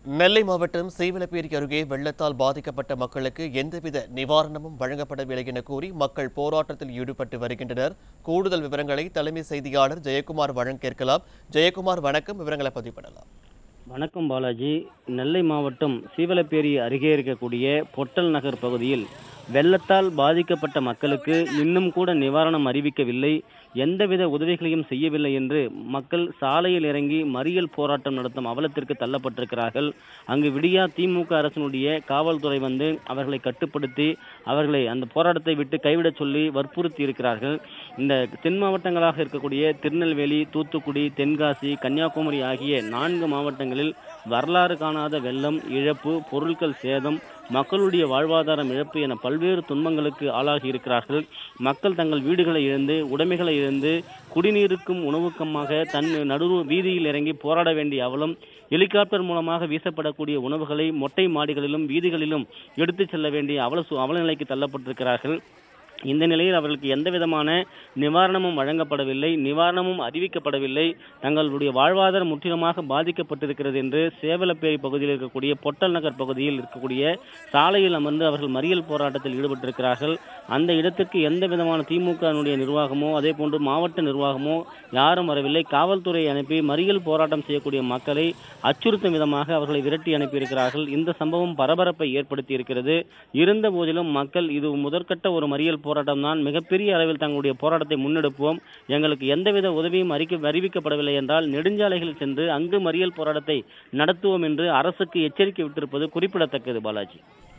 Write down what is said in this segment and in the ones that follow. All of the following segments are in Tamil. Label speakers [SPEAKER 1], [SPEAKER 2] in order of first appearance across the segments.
[SPEAKER 1] நெல்லை மாவட்டம் சீவலப்பேரி அருகே வெள்ளத்தால் பாதிக்கப்பட்ட மக்களுக்கு எந்தவித நிவாரணமும் வழங்கப்படவில்லை என கூறி மக்கள் போராட்டத்தில் ஈடுபட்டு வருகின்றனர் கூடுதல் விவரங்களை தலைமை செய்தியாளர் ஜெயக்குமார் வழங்க கேட்கலாம் ஜெயக்குமார் வணக்கம் விவரங்களை பதிவு பண்ணலாம்
[SPEAKER 2] வணக்கம் பாலாஜி நெல்லை மாவட்டம் சீவலப்பேரி அருகே இருக்கக்கூடிய பொட்டல் நகர் பகுதியில் வெள்ளத்தால் பாதிக்கப்பட்ட மக்களுக்கு இன்னும் கூட நிவாரணம் அறிவிக்கவில்லை எந்தவித உதவிகளையும் செய்யவில்லை என்று மக்கள் சாலையில் இறங்கி மறியல் போராட்டம் நடத்தும் அவலத்திற்கு தள்ளப்பட்டிருக்கிறார்கள் அங்கு விடியா திமுக அரசினுடைய காவல்துறை வந்து அவர்களை கட்டுப்படுத்தி அவர்களை அந்த போராட்டத்தை விட்டு கைவிடச் சொல்லி வற்புறுத்தி இருக்கிறார்கள் இந்த தென் மாவட்டங்களாக இருக்கக்கூடிய திருநெல்வேலி தூத்துக்குடி தென்காசி கன்னியாகுமரி ஆகிய நான்கு மாவட்டங்களில் வரலாறு காணாத வெள்ளம் இழப்பு பொருட்கள் சேதம் மக்களுடைய வாழ்வாதாரம் இழப்பு என பல்வேறு துன்பங்களுக்கு ஆளாகி இருக்கிறார்கள் மக்கள் தங்கள் வீடுகளை இழந்து உடைமைகளை இழந்து குடிநீருக்கும் உணவுக்குமாக தன் நடு வீதியில் இறங்கி போராட வேண்டிய அவலம் ஹெலிகாப்டர் மூலமாக வீசப்படக்கூடிய உணவுகளை மொட்டை மாடிகளிலும் வீதிகளிலும் எடுத்துச் செல்ல வேண்டிய அவல சு- அவல நிலைக்கு தள்ளப்பட்டிருக்கிறார்கள் இந்த நிலையில் அவர்களுக்கு எந்த விதமான நிவாரணமும் வழங்கப்படவில்லை நிவாரணமும் அறிவிக்கப்படவில்லை தங்களுடைய வாழ்வாதாரம் முற்றிலுமாக பாதிக்கப்பட்டிருக்கிறது என்று சேவலப்பேரி பகுதியில் இருக்கக்கூடிய பொட்டல் நகர் பகுதியில் இருக்கக்கூடிய சாலையில் அமர்ந்து அவர்கள் மறியல் போராட்டத்தில் ஈடுபட்டிருக்கிறார்கள் அந்த இடத்திற்கு எந்த விதமான திமுகவினுடைய நிர்வாகமோ அதே போன்று மாவட்ட நிர்வாகமோ யாரும் வரவில்லை காவல்துறை அனுப்பி மறியல் போராட்டம் செய்யக்கூடிய மக்களை அச்சுறுத்தும் விதமாக அவர்களை விரட்டி அனுப்பியிருக்கிறார்கள் இந்த சம்பவம் பரபரப்பை ஏற்படுத்தி இருக்கிறது இருந்த போதிலும் மக்கள் இது முதற்கட்ட ஒரு மறியல் போராட்டம் தான் மிகப்பெரிய அளவில் தங்களுடைய போராட்டத்தை முன்னெடுப்போம் எங்களுக்கு எந்தவித உதவியும் அறிக்க அறிவிக்கப்படவில்லை என்றால் நெடுஞ்சாலைகளில் சென்று அங்கு மறியல் போராட்டத்தை நடத்துவோம் என்று அரசுக்கு எச்சரிக்கை விட்டிருப்பது குறிப்பிடத்தக்கது பாலாஜி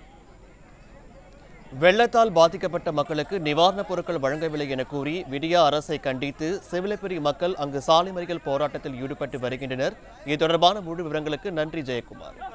[SPEAKER 1] வெள்ளத்தால் பாதிக்கப்பட்ட மக்களுக்கு நிவாரணப் பொருட்கள் வழங்கவில்லை என கூறி விடியா அரசை கண்டித்து சிவிலப்பேரி மக்கள் அங்கு சாலை மறியல் போராட்டத்தில் ஈடுபட்டு வருகின்றனர் இது தொடர்பான முழு விவரங்களுக்கு நன்றி ஜெயக்குமார்